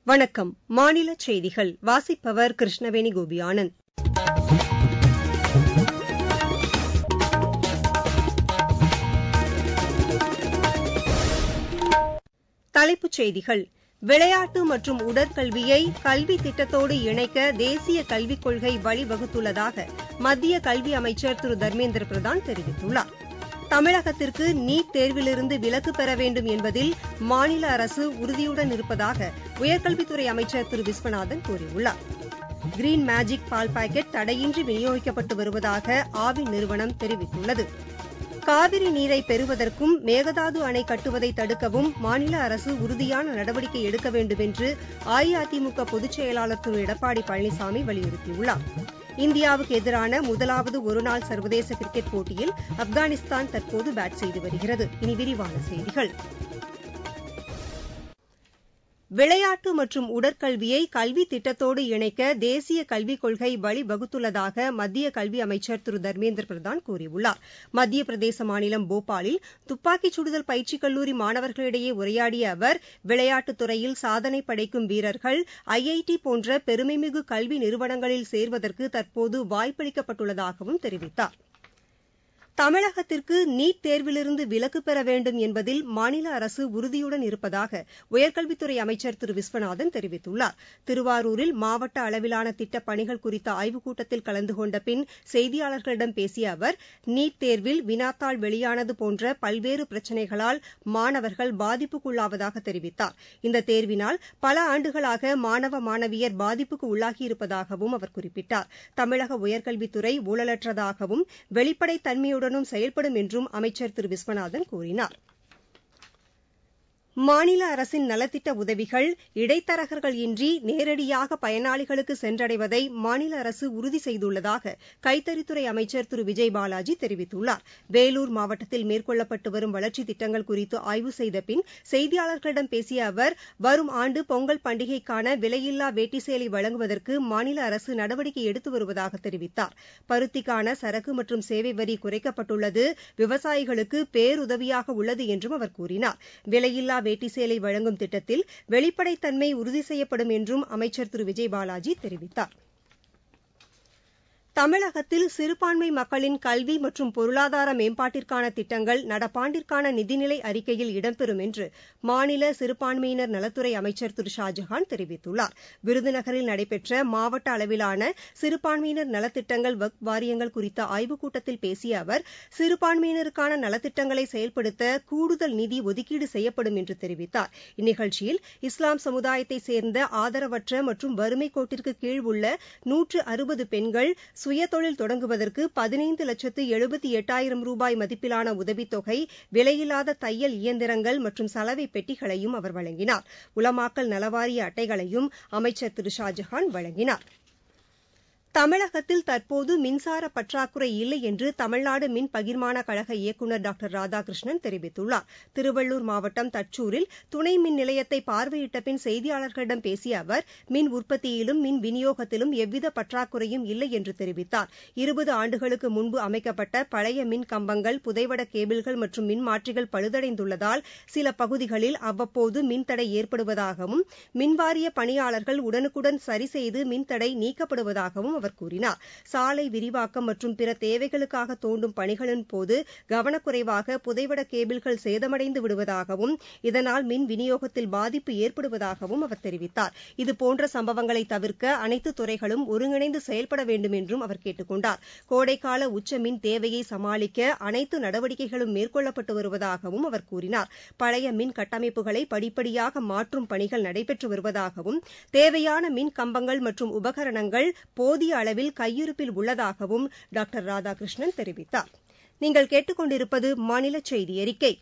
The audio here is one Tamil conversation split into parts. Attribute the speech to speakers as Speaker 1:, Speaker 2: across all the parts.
Speaker 1: வணக்கம் மாநில செய்திகள் வாசிப்பவர் கிருஷ்ணவேணி கோபியானந்த் தலைப்புச் செய்திகள் விளையாட்டு மற்றும் உடற்கல்வியை கல்வி திட்டத்தோடு இணைக்க தேசிய கல்விக் கொள்கை வழிவகுத்துள்ளதாக மத்திய கல்வி அமைச்சர் திரு தர்மேந்திர பிரதான் தெரிவித்துள்ளார் தமிழகத்திற்கு நீட் தேர்விலிருந்து விலக்கு பெற வேண்டும் என்பதில் மாநில அரசு உறுதியுடன் இருப்பதாக உயர்கல்வித்துறை அமைச்சர் திரு விஸ்வநாதன் கூறியுள்ளார் கிரீன் மேஜிக் பால் பாக்கெட் தடையின்றி விநியோகிக்கப்பட்டு வருவதாக ஆவின் நிறுவனம் தெரிவித்துள்ளது காவிரி நீரை பெறுவதற்கும் மேகதாது அணை கட்டுவதை தடுக்கவும் மாநில அரசு உறுதியான நடவடிக்கை எடுக்க வேண்டும் என்று அஇஅதிமுக பொதுச் செயலாளர் திரு எடப்பாடி பழனிசாமி வலியுறுத்தியுள்ளார் இந்தியாவுக்கு எதிரான முதலாவது ஒருநாள் சர்வதேச கிரிக்கெட் போட்டியில் ஆப்கானிஸ்தான் தற்போது பேட் செய்து வருகிறது இனி விரிவான செய்திகள் விளையாட்டு மற்றும் உடற்கல்வியை கல்வி திட்டத்தோடு இணைக்க தேசிய கல்விக் கொள்கை வழிவகுத்துள்ளதாக மத்திய கல்வி அமைச்சர் திரு தர்மேந்திர பிரதான் கூறியுள்ளார் மத்திய பிரதேச மாநிலம் போபாலில் துப்பாக்கிச் சுடுதல் பயிற்சிக் கல்லூரி மாணவர்களிடையே உரையாடிய அவர் விளையாட்டுத் துறையில் சாதனை படைக்கும் வீரர்கள் ஐஐடி போன்ற பெருமைமிகு கல்வி நிறுவனங்களில் சேர்வதற்கு தற்போது வாய்ப்பளிக்கப்பட்டுள்ளதாகவும் தெரிவித்தார் தமிழகத்திற்கு நீட் தேர்விலிருந்து விலக்கு பெற வேண்டும் என்பதில் மாநில அரசு உறுதியுடன் இருப்பதாக உயர்கல்வித்துறை அமைச்சர் திரு விஸ்வநாதன் தெரிவித்துள்ளார் திருவாரூரில் மாவட்ட அளவிலான திட்டப் பணிகள் குறித்த ஆய்வுக் கூட்டத்தில் கலந்து கொண்ட பின் செய்தியாளர்களிடம் பேசிய அவர் நீட் தேர்வில் வினாத்தாள் வெளியானது போன்ற பல்வேறு பிரச்சினைகளால் மாணவர்கள் பாதிப்புக்குள்ளாவதாக தெரிவித்தார் இந்த தேர்வினால் பல ஆண்டுகளாக மாணவ மாணவியர் பாதிப்புக்கு உள்ளாகியிருப்பதாகவும் அவர் குறிப்பிட்டார் தமிழக உயர்கல்வித்துறை ஊழலற்றதாகவும் வெளிப்படைத் தன்மையுடன் உடனும் செயல்படும் என்றும் அமைச்சர் திரு விஸ்வநாதன் கூறினார் மாநில அரசின் நலத்திட்ட உதவிகள் இடைத்தரகர்கள் இன்றி நேரடியாக பயனாளிகளுக்கு சென்றடைவதை மாநில அரசு உறுதி செய்துள்ளதாக கைத்தறித்துறை அமைச்சர் திரு விஜய் பாலாஜி தெரிவித்துள்ளார் வேலூர் மாவட்டத்தில் மேற்கொள்ளப்பட்டு வரும் வளர்ச்சித் திட்டங்கள் குறித்து ஆய்வு செய்த பின் செய்தியாளர்களிடம் பேசிய அவர் வரும் ஆண்டு பொங்கல் பண்டிகைக்கான விலையில்லா வேட்டி சேலை வழங்குவதற்கு மாநில அரசு நடவடிக்கை எடுத்து வருவதாக தெரிவித்தார் பருத்திக்கான சரக்கு மற்றும் சேவை வரி குறைக்கப்பட்டுள்ளது விவசாயிகளுக்கு பேருதவியாக உள்ளது என்றும் அவர் கூறினார் விலையில்லா வேட்டி சேலை வழங்கும் திட்டத்தில் வெளிப்படைத்தன்மை உறுதி செய்யப்படும் என்றும் அமைச்சர் திரு விஜய் பாலாஜி தெரிவித்தார் தமிழகத்தில் சிறுபான்மை மக்களின் கல்வி மற்றும் பொருளாதார மேம்பாட்டிற்கான திட்டங்கள் நடப்பாண்டிற்கான நிதிநிலை அறிக்கையில் இடம்பெறும் என்று மாநில சிறுபான்மையினர் நலத்துறை அமைச்சர் திரு ஷாஜஹான் தெரிவித்துள்ளார் விருதுநகரில் நடைபெற்ற மாவட்ட அளவிலான சிறுபான்மையினர் நலத்திட்டங்கள் வக்ஃப் வாரியங்கள் குறித்த ஆய்வுக் கூட்டத்தில் பேசிய அவர் சிறுபான்மையினருக்கான நலத்திட்டங்களை செயல்படுத்த கூடுதல் நிதி ஒதுக்கீடு செய்யப்படும் என்று தெரிவித்தார் இந்நிகழ்ச்சியில் இஸ்லாம் சமுதாயத்தைச் சேர்ந்த ஆதரவற்ற மற்றும் வறுமை கோட்டிற்கு கீழ் உள்ள நூற்று அறுபது பெண்கள் சுயதொழில் தொடங்குவதற்கு பதினைந்து லட்சத்து எழுபத்தி எட்டாயிரம் ரூபாய் மதிப்பிலான உதவித்தொகை விலையில்லாத தையல் இயந்திரங்கள் மற்றும் சலவை பெட்டிகளையும் அவர் வழங்கினார் உலமாக்கல் நலவாரிய அட்டைகளையும் அமைச்சர் திரு ஷாஜஹான் வழங்கினார் தமிழகத்தில் தற்போது மின்சார பற்றாக்குறை இல்லை என்று தமிழ்நாடு மின் பகிர்மான கழக இயக்குநர் டாக்டர் ராதாகிருஷ்ணன் தெரிவித்துள்ளார் திருவள்ளூர் மாவட்டம் தச்சூரில் துணை மின் நிலையத்தை பார்வையிட்ட பின் செய்தியாளர்களிடம் பேசிய அவர் மின் உற்பத்தியிலும் மின் விநியோகத்திலும் எவ்வித பற்றாக்குறையும் இல்லை என்று தெரிவித்தார் இருபது ஆண்டுகளுக்கு முன்பு அமைக்கப்பட்ட பழைய மின் கம்பங்கள் புதைவட கேபிள்கள் மற்றும் மின்மாற்றிகள் பழுதடைந்துள்ளதால் சில பகுதிகளில் அவ்வப்போது மின்தடை ஏற்படுவதாகவும் மின்வாரிய பணியாளர்கள் உடனுக்குடன் சரி செய்து மின்தடை நீக்கப்படுவதாகவும் அவர் கூறினார் சாலை விரிவாக்கம் மற்றும் பிற தேவைகளுக்காக தோண்டும் பணிகளின் போது கவனக்குறைவாக புதைவட கேபிள்கள் சேதமடைந்து விடுவதாகவும் இதனால் மின் விநியோகத்தில் பாதிப்பு ஏற்படுவதாகவும் அவர் தெரிவித்தார் இதுபோன்ற சம்பவங்களை தவிர்க்க அனைத்து துறைகளும் ஒருங்கிணைந்து செயல்பட வேண்டும் என்றும் அவர் கேட்டுக் கொண்டார் கோடைக்கால உச்ச மின் தேவையை சமாளிக்க அனைத்து நடவடிக்கைகளும் மேற்கொள்ளப்பட்டு வருவதாகவும் அவர் கூறினார் பழைய மின் கட்டமைப்புகளை படிப்படியாக மாற்றும் பணிகள் நடைபெற்று வருவதாகவும் தேவையான மின் கம்பங்கள் மற்றும் உபகரணங்கள் போதிய அளவில் கையிருப்பில் உள்ளதாகவும் டாக்டர் ராதாகிருஷ்ணன் தெரிவித்தார் நீங்கள் கேட்டுக்கொண்டிருப்பது மாநில செய்தி அறிக்கை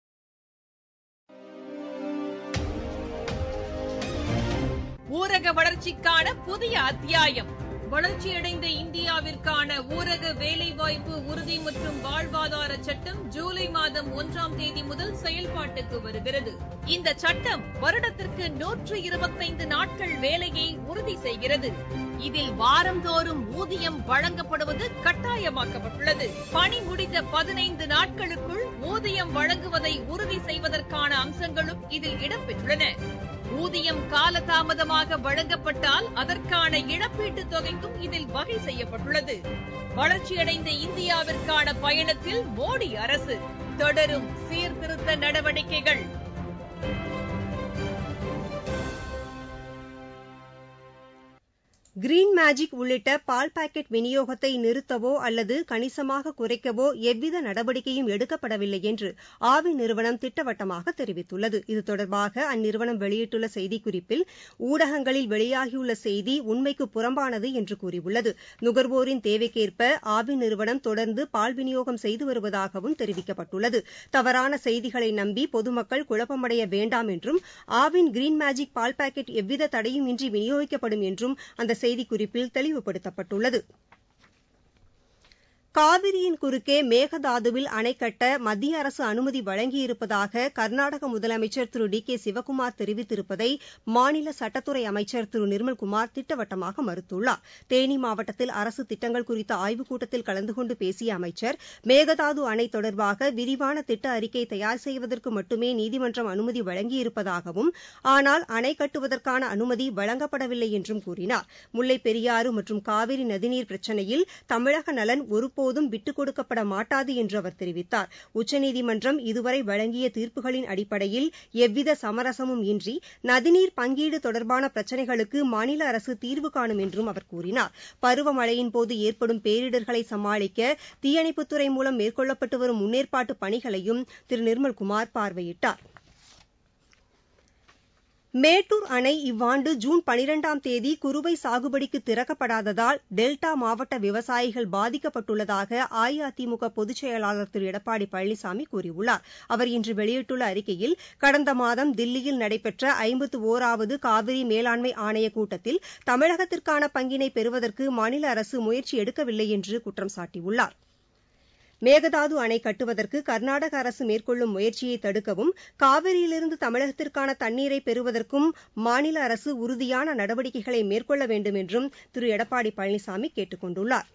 Speaker 2: ஊரக வளர்ச்சிக்கான புதிய அத்தியாயம் வளர்ச்சியடைந்த இந்தியாவிற்கான ஊரக வேலைவாய்ப்பு உறுதி மற்றும் வாழ்வாதார சட்டம் ஜூலை மாதம் ஒன்றாம் தேதி முதல் செயல்பாட்டுக்கு வருகிறது இந்த சட்டம் வருடத்திற்கு நூற்று இருபத்தைந்து நாட்கள் வேலையை உறுதி செய்கிறது இதில் வாரந்தோறும் ஊதியம் வழங்கப்படுவது கட்டாயமாக்கப்பட்டுள்ளது பணி முடிந்த பதினைந்து நாட்களுக்குள் ஊதியம் வழங்குவதை உறுதி செய்வதற்கான அம்சங்களும் இதில் இடம்பெற்றுள்ளன ஊதியம் காலதாமதமாக வழங்கப்பட்டால் அதற்கான இழப்பீட்டுத் தொகைக்கும் இதில் வகை செய்யப்பட்டுள்ளது வளர்ச்சியடைந்த இந்தியாவிற்கான பயணத்தில் மோடி அரசு தொடரும் சீர்திருத்த நடவடிக்கைகள்
Speaker 1: கிரீன் மேஜிக் உள்ளிட்ட பால் பாக்கெட் விநியோகத்தை நிறுத்தவோ அல்லது கணிசமாக குறைக்கவோ எவ்வித நடவடிக்கையும் எடுக்கப்படவில்லை என்று ஆவி நிறுவனம் திட்டவட்டமாக தெரிவித்துள்ளது இது தொடர்பாக அந்நிறுவனம் வெளியிட்டுள்ள செய்திக்குறிப்பில் ஊடகங்களில் வெளியாகியுள்ள செய்தி உண்மைக்கு புறம்பானது என்று கூறியுள்ளது நுகர்வோரின் தேவைக்கேற்ப ஆவி நிறுவனம் தொடர்ந்து பால் விநியோகம் செய்து வருவதாகவும் தெரிவிக்கப்பட்டுள்ளது தவறான செய்திகளை நம்பி பொதுமக்கள் குழப்பமடைய வேண்டாம் என்றும் ஆவின் கிரீன் மேஜிக் பால் பாக்கெட் எவ்வித தடையும் இன்றி விநியோகிக்கப்படும் என்றும் அந்த செய்திக்குறிப்பில் தெளிவுபடுத்தப்பட்டுள்ளது காவிரியின் குறுக்கே மேகதாதுவில் அணை கட்ட மத்திய அரசு அனுமதி வழங்கியிருப்பதாக கர்நாடக முதலமைச்சர் திரு டி கே சிவக்குமார் தெரிவித்திருப்பதை மாநில சட்டத்துறை அமைச்சர் திரு நிர்மல்குமார் திட்டவட்டமாக மறுத்துள்ளார் தேனி மாவட்டத்தில் அரசு திட்டங்கள் குறித்த ஆய்வுக் கூட்டத்தில் கலந்து கொண்டு பேசிய அமைச்சர் மேகதாது அணை தொடர்பாக விரிவான திட்ட அறிக்கை தயார் செய்வதற்கு மட்டுமே நீதிமன்றம் அனுமதி வழங்கியிருப்பதாகவும் ஆனால் அணை கட்டுவதற்கான அனுமதி வழங்கப்படவில்லை என்றும் கூறினார் முல்லைப் பெரியாறு மற்றும் காவிரி நதிநீர் பிரச்சினையில் தமிழக நலன் ஒருபோதும் விட்டுக் கொடுக்கப்பட மாட்டாது என்று அவர் தெரிவித்தார் உச்சநீதிமன்றம் இதுவரை வழங்கிய தீர்ப்புகளின் அடிப்படையில் எவ்வித சமரசமும் இன்றி நதிநீர் பங்கீடு தொடர்பான பிரச்சினைகளுக்கு மாநில அரசு தீர்வு காணும் என்றும் அவர் கூறினார் பருவமழையின் போது ஏற்படும் பேரிடர்களை சமாளிக்க தீயணைப்புத்துறை மூலம் மேற்கொள்ளப்பட்டு வரும் முன்னேற்பாட்டு பணிகளையும் திரு நிர்மல்குமார் பார்வையிட்டார் மேட்டூர் அணை இவ்வாண்டு ஜூன் பனிரெண்டாம் தேதி குறுவை சாகுபடிக்கு திறக்கப்படாததால் டெல்டா மாவட்ட விவசாயிகள் பாதிக்கப்பட்டுள்ளதாக அஇஅதிமுக பொதுச் செயலாளர் திரு எடப்பாடி பழனிசாமி கூறியுள்ளார் அவர் இன்று வெளியிட்டுள்ள அறிக்கையில் கடந்த மாதம் தில்லியில் நடைபெற்ற ஐம்பத்து ஒராவது காவிரி மேலாண்மை ஆணையக் கூட்டத்தில் தமிழகத்திற்கான பங்கினை பெறுவதற்கு மாநில அரசு முயற்சி எடுக்கவில்லை என்று குற்றம் சாட்டியுள்ளார் மேகதாது அணை கட்டுவதற்கு கர்நாடக அரசு மேற்கொள்ளும் முயற்சியை தடுக்கவும் காவிரியிலிருந்து தமிழகத்திற்கான தண்ணீரை பெறுவதற்கும் மாநில அரசு உறுதியான நடவடிக்கைகளை மேற்கொள்ள வேண்டும் என்றும் திரு எடப்பாடி பழனிசாமி கேட்டுக் கொண்டுள்ளார்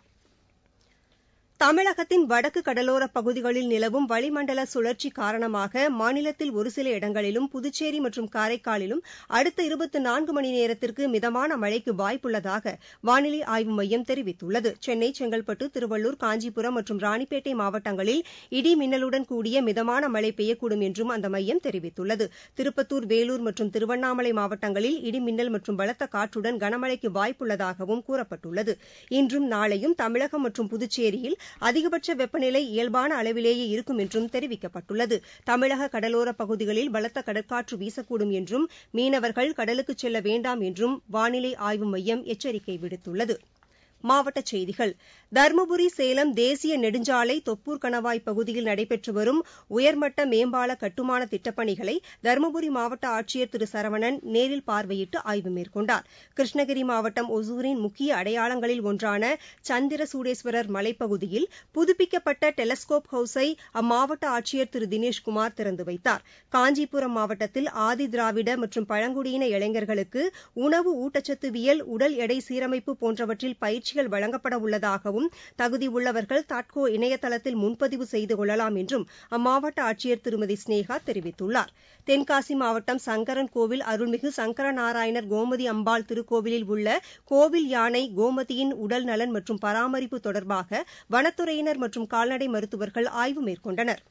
Speaker 1: தமிழகத்தின் வடக்கு கடலோரப் பகுதிகளில் நிலவும் வளிமண்டல சுழற்சி காரணமாக மாநிலத்தில் ஒரு சில இடங்களிலும் புதுச்சேரி மற்றும் காரைக்காலிலும் அடுத்த இருபத்தி நான்கு மணி நேரத்திற்கு மிதமான மழைக்கு வாய்ப்புள்ளதாக வானிலை ஆய்வு மையம் தெரிவித்துள்ளது சென்னை செங்கல்பட்டு திருவள்ளூர் காஞ்சிபுரம் மற்றும் ராணிப்பேட்டை மாவட்டங்களில் இடி மின்னலுடன் கூடிய மிதமான மழை பெய்யக்கூடும் என்றும் அந்த மையம் தெரிவித்துள்ளது திருப்பத்தூர் வேலூர் மற்றும் திருவண்ணாமலை மாவட்டங்களில் இடி மின்னல் மற்றும் பலத்த காற்றுடன் கனமழைக்கு வாய்ப்புள்ளதாகவும் கூறப்பட்டுள்ளது இன்றும் நாளையும் தமிழகம் மற்றும் புதுச்சேரியில் அதிகபட்ச வெப்பநிலை இயல்பான அளவிலேயே இருக்கும் என்றும் தெரிவிக்கப்பட்டுள்ளது தமிழக கடலோரப் பகுதிகளில் பலத்த கடற்காற்று வீசக்கூடும் என்றும் மீனவர்கள் கடலுக்கு செல்ல வேண்டாம் என்றும் வானிலை ஆய்வு மையம் எச்சரிக்கை விடுத்துள்ளது மாவட்டச் செய்திகள் தருமபுரி சேலம் தேசிய நெடுஞ்சாலை தொப்பூர் கணவாய் பகுதியில் நடைபெற்று வரும் உயர்மட்ட மேம்பால கட்டுமான திட்டப்பணிகளை தருமபுரி மாவட்ட ஆட்சியர் திரு சரவணன் நேரில் பார்வையிட்டு ஆய்வு மேற்கொண்டார் கிருஷ்ணகிரி மாவட்டம் ஒசூரின் முக்கிய அடையாளங்களில் ஒன்றான சந்திர சூடேஸ்வரர் மலைப்பகுதியில் புதுப்பிக்கப்பட்ட டெலஸ்கோப் ஹவுஸை அம்மாவட்ட ஆட்சியர் திரு தினேஷ்குமார் திறந்து வைத்தார் காஞ்சிபுரம் மாவட்டத்தில் ஆதி திராவிட மற்றும் பழங்குடியின இளைஞர்களுக்கு உணவு ஊட்டச்சத்துவியல் உடல் எடை சீரமைப்பு போன்றவற்றில் பயிற்சி பயிற்சிகள் வழங்கப்பட உள்ளதாகவும் தகுதி உள்ளவர்கள் தாட்கோ இணையதளத்தில் முன்பதிவு செய்து கொள்ளலாம் என்றும் அம்மாவட்ட ஆட்சியர் திருமதி ஸ்னேகா தெரிவித்துள்ளார் தென்காசி மாவட்டம் சங்கரன் கோவில் அருள்மிகு சங்கரநாராயணர் கோமதி அம்பாள் திருக்கோவிலில் உள்ள கோவில் யானை கோமதியின் உடல் நலன் மற்றும் பராமரிப்பு தொடர்பாக வனத்துறையினர் மற்றும் கால்நடை மருத்துவர்கள் ஆய்வு மேற்கொண்டனர்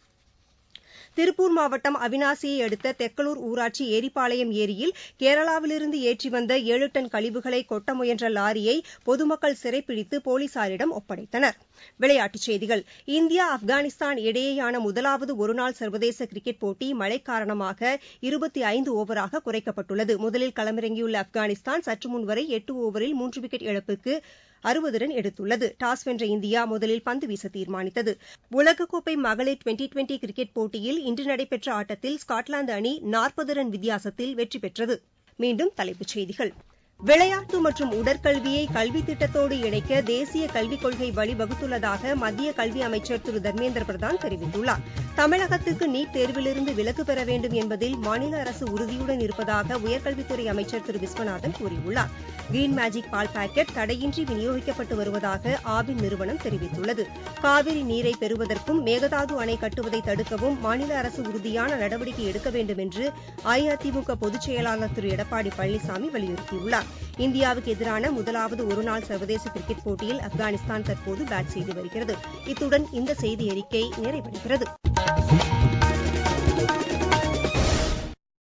Speaker 1: திருப்பூர் மாவட்டம் அவினாசியை அடுத்த தெக்கலூர் ஊராட்சி ஏரிப்பாளையம் ஏரியில் கேரளாவிலிருந்து ஏற்றி வந்த ஏழு டன் கழிவுகளை கொட்ட முயன்ற லாரியை பொதுமக்கள் சிறைப்பிடித்து போலீசாரிடம் ஒப்படைத்தனர் விளையாட்டுச் செய்திகள் இந்தியா ஆப்கானிஸ்தான் இடையேயான முதலாவது ஒருநாள் சர்வதேச கிரிக்கெட் போட்டி மழை காரணமாக இருபத்தி ஐந்து ஓவராக குறைக்கப்பட்டுள்ளது முதலில் களமிறங்கியுள்ள ஆப்கானிஸ்தான் சற்று முன் வரை எட்டு ஓவரில் மூன்று விக்கெட் இழப்புக்கு அறுபது ரன் எடுத்துள்ளது டாஸ் வென்ற இந்தியா முதலில் பந்து வீச தீர்மானித்தது உலகக்கோப்பை மகளிர் டுவெண்டி டுவெண்டி கிரிக்கெட் போட்டியில் இன்று நடைபெற்ற ஆட்டத்தில் ஸ்காட்லாந்து அணி நாற்பது ரன் வித்தியாசத்தில் வெற்றி பெற்றது மீண்டும் தலைப்புச் செய்திகள் விளையாட்டு மற்றும் உடற்கல்வியை கல்வி திட்டத்தோடு இணைக்க தேசிய கல்விக் கொள்கை வழிவகுத்துள்ளதாக மத்திய கல்வி அமைச்சர் திரு தர்மேந்திர பிரதான் தெரிவித்துள்ளார் தமிழகத்துக்கு நீட் தேர்விலிருந்து விலக்கு பெற வேண்டும் என்பதில் மாநில அரசு உறுதியுடன் இருப்பதாக உயர்கல்வித்துறை அமைச்சர் திரு விஸ்வநாதன் கூறியுள்ளார் கிரீன் மேஜிக் பால் பாக்கெட் தடையின்றி விநியோகிக்கப்பட்டு வருவதாக ஆவின் நிறுவனம் தெரிவித்துள்ளது காவிரி நீரை பெறுவதற்கும் மேகதாது அணை கட்டுவதை தடுக்கவும் மாநில அரசு உறுதியான நடவடிக்கை எடுக்க வேண்டும் என்று அஇஅதிமுக பொதுச் செயலாளர் திரு எடப்பாடி பழனிசாமி வலியுறுத்தியுள்ளார் இந்தியாவுக்கு எதிரான முதலாவது ஒருநாள் சர்வதேச கிரிக்கெட் போட்டியில் ஆப்கானிஸ்தான் தற்போது பேட் செய்து வருகிறது இத்துடன் இந்த செய்தி அறிக்கை நிறைவடைகிறது